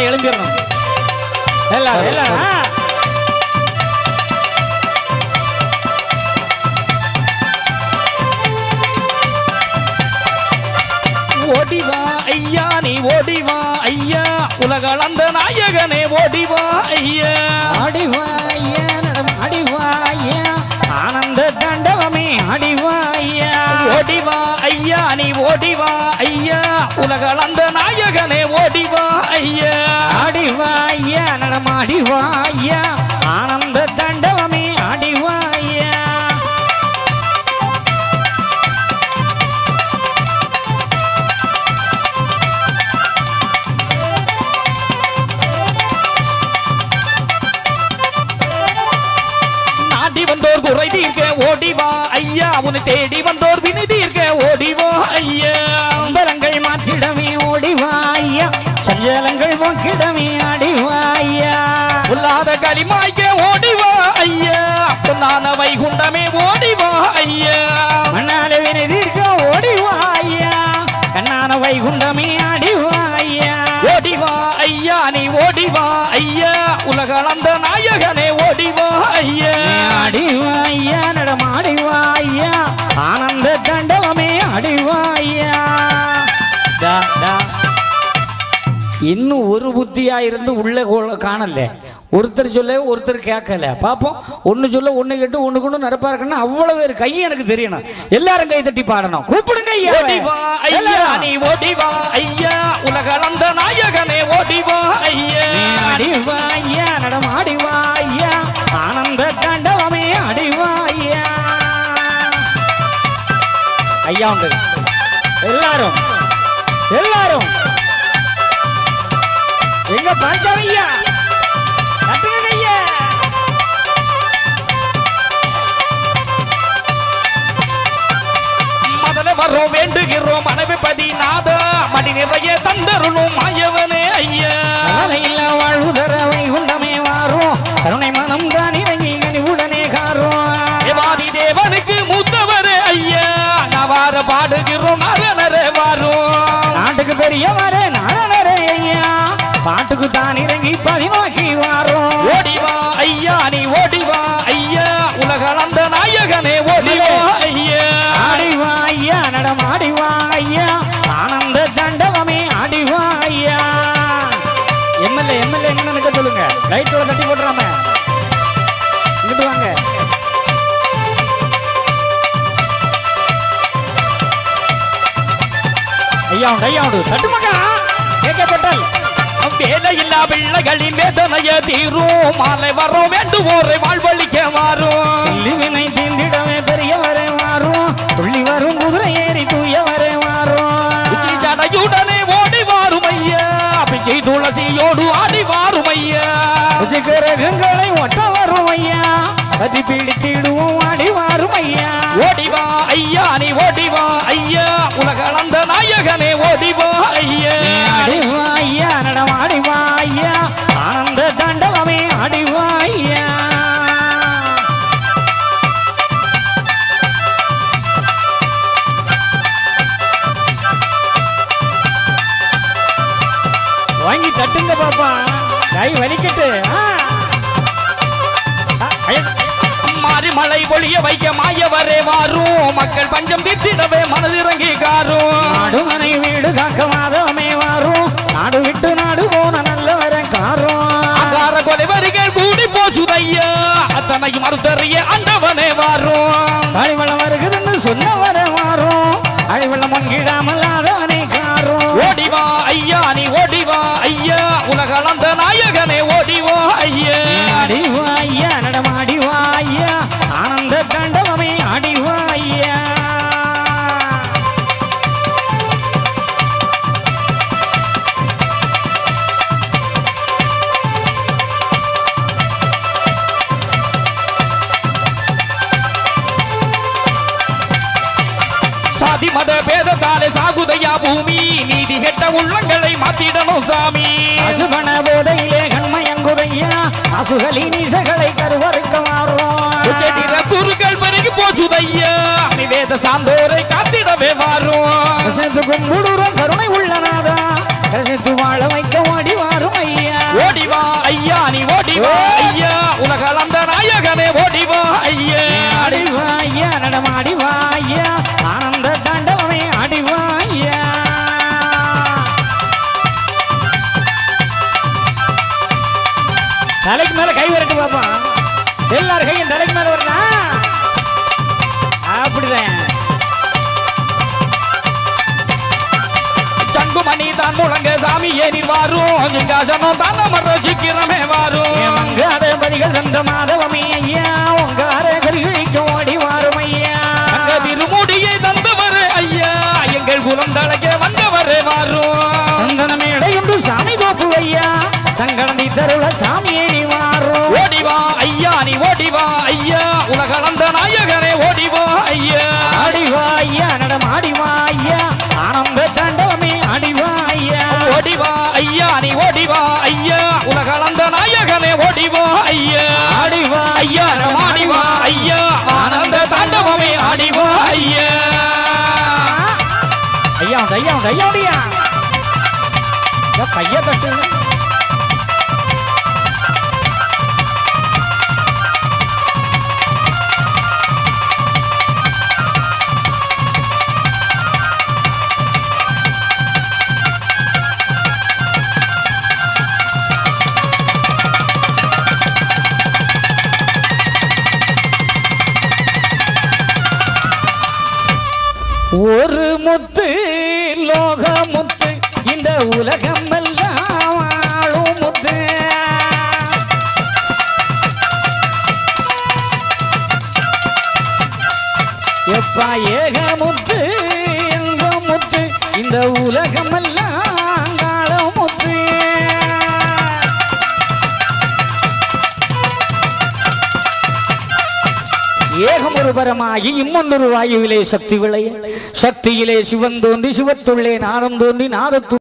எல்லாம் எழுந்திரணும் எல்லாரும் எல்லாரும் ஆ. ஓடிவா ஐயா நீ ஓடிவா ஐயா உலகளந்த நாயகனே ஓடிவா ஐயா ஆடிவா ஐயா நடம் ஆடிவா ஐயா ஆனந்த தாண்டவமே ஆடிவா ஐயா ஓடிவா ஐயா நீ ஓடிவா ஐயா உலகளந்த நாயகனே ஓடிவா ஐயா ஆடிவா ஐயா நடம் ஆடிவா ஐயா ஆனந்த தாண்டவமே ஆடிவா ஐயா நாடி வந்தோர் குறை தீர்க்க ஓடிவா ஐயா உன்னை தேடி வந்தோர் வினை தீர்க்க ஓடிவா ஐயா அம்பலங்கள் மாற்றிடமே ஓடிவா ஐயா சஞ்சலங்கள் போக்கிடமே ஆடிவா ஐயா உள்ளாத களிமாய்க்க ஓடிவா ஐயா பொன்னான வைகுண்டமே ஓடிவா ஐயா மண்ணால வினை தீர்க்க ஓடிவா ஐயா கண்ணான வைகுண்டமே ஆடிவா ஐயா ஓடிவா ஐயா நீ ஓடிவா ஐயா உலகளந்த நாயகனே ஓடிவா ஐயா ஆடிவா ஐயா நடமாடிவா ஐயா ஆனந்த தாண்டவமே ஆடிவா ஐயா டா, டா. இன்னும் ஒரு புத்தியா இருந்து உள்ள கோ- காணல ஒருத்தர் சொல்ல ஒருத்தர் கேட்கல பாப்போம் ஒன்னு சொல்ல ஒண்ணு கேட்டு ஒண்ணுக்கு ஒண்ணு நிரப்பா இருக்கணும் அவ்வளவு பேர் கை எனக்கு தெரியணும் எல்லாரும் கை தட்டி பாடணும் கூப்பிடுங்க ஐயா ஓடிவா ஐயா நீ ஓடிவா ஐயா உலகளந்த நாயகனே ஓடிவா ஐயா ஆடிவா ஐயா நடமாடிவா ஐயா ஆனந்த தாண்டவமே ஆடிவா ஐயா ஐயா உண்டு எல்லாரும் எல்லாரும் எங்க பாஞ்சாவையா கட்டுங்க ஐயா மதல வரோம் வேண்டுகிறோம் மனைவிபதி நாதா மணி நிறைய தந்தருளும் மாயவனே ஐயா இல்ல வாழ்வுதர வைகுண்டமே வாரும் கருணை மனம் தான் இறங்கி கனிவுடனே காரும் தேவாதி தேவனுக்கு மூத்தவரே ஐயா நவார பாடுகிறோம் நரனரே வாரும் நாட்டுக்கு பெரியவரே நானரே ஐயா பாட்டுக்கு தான் இறங்கி பதிவாக்கி வாரும் ஓடிவா ஐயா நீ ஓடிவா ஐயா உலகளந்த நாயகனே ஓடிவா ஐயா ஆடிவா ஐயா நடமாடிவா ஐயா ஆனந்த தாண்டவமே ஆடிவா ஐயா எம்எல்ஏ எம்எல்ஏ எங்க நிக்க சொல்லுங்க லைட்டோட கட்டி போட்டுறாம இங்கிட்டு வாங்க ஐயா உண்டு ஐயா உண்டு தட்டுமாக்கா கேட்கப்பட்டல் வேலையில்லா பிள்ளைகளின் வேதனைய தீரும் மாலை வரோம் வேண்டுவோரை வாழ்வழிக்க மாறும் வினை தீண்டிடவே பெரியவரே வாரும் துள்ளி வரும் குதிரை ஏறி தூயவரே வாரும் உச்சி ஜடையுடனே ஓடி வாரும் ஐயா பிச்சை துளசியோடு ஆடி வாரும் ஐயா கிரகங்களை ஒட்ட வரும் ஐயா பதி பிடித்திடுவோம் ஆடி வாரும் ஐயா ஓடிவா ஐயா நீ ஓடிவா ஐயா உலகளந்த நாயகனே ஓடிவா ஐயா ஆடிவா ஐயா நடமாடிவா ஐயா ஆனந்த தாண்டவமே ஆடிவா ஐயா வாங்கி தட்டுங்க பாப்பா கை வலிக்கட்டு ஆ. ஆ, ஐயா. மாரிமலை பொழிய வைக்க மாயவரே வாரும் மக்கள் பஞ்சம் தீர்த்திடவே மனதிறங்கி காரும் நாடுமனை வீடு காக்க மாதவமே வாரும் நாடு விட்டு நாடு போன நல்லவர காரும் அகார கொலைவரிகள் கூடி போச்சுதையா அத்தனையும் மறுத்தறிய அண்டவனே வாரும் அழிவளம் வருகுதுன்னு சொன்னவர வாரும் அழிவளம் மங்கிடாமல் ஆதவனை காரும் ஓடிவா ஐயா நீ ஓடிவா ஐயா உலகளந்த நாயகனே ஓடிவா ஐயா ஆடிவா ஐயா நடமாடிவா ஐயா ஆனந்த தாண்டவமே ஆடிவா ஐயா சாதி மத பேதத்தாலே சாகுதையா பூமி நீதி கெட்ட உள்ளங்களை மாத்திடணும் சாமி அசுபண போதையிலே கண்மயங்குதையா அசுகலி நீசகளை கருவறுக்க மாறும் உச்சதிர குருக்கள் பெருகி போச்சுதையா நிவேத சாந்தோரை காத்திடவே வாரும் ரசித்து கும்பிடுறோம் கருணை உள்ளனாதா ரசித்து வாழ வைக்க ஓடி வாரும் ஐயா தலைக்கு மேல கை வரட்டு பாப்பா எல்லாரும் கையும் தலைக்கு மேல வருதா அப்படிதான் சங்குமணி தான் முழங்க சாமி ஏறி வாரும் சிங்காசனம் தான் நம்ம சீக்கிரமே வாரும் மங்காத பதிகள் தந்த மாதவமே ஐயா உங்கார கரிகளிக்கு ஓடி வாரும் ஐயா அங்க திருமுடியை தந்தவர் ஐயா எங்கள் குலம் தழைக்க வந்தவர் வாரும் சந்தன மேடை என்று சாமி தோப்பு ஐயா சங்கடந்தி தருள சாமியே நீ வாரும் ஓடிவா ஐயா நீ ஓடிவா ஐயா உலகளந்த நாயகனே ஓடிவா ஐயா ஆடிவா ஐயா நடம் ஆடிவா ஐயா ஆனந்த தாண்டவமே ஆடிவா ஐயா ஓடிவா ஐயா நீ ஓடிவா ஐயா உலகளந்த நாயகனே ஓடிவா ஐயா ஆடிவா ஐயா நம்ம ஆடிவா ஐயா ஆனந்த தாண்டவமே ஆடிவா ஐயா ஐயா உண்டு, ஐயா உண்டு, ஐயா உண்டியா கைய தட்டு ஒரு முத்து லோக முத்து இந்த உலகம் எல்லாம் வாழும் முத்து எப்பா ஏக முத்து எங்க முத்து இந்த உலகம் எல்லாம் காணும் முத்து ஏகமொரு பரமாகி இம்மொன்னொரு வாயுவிலே சக்தி விளைய சக்தியிலே சிவன் தோன்றி சிவத்துள்ளே நாதம் தோன்றி நாதத்து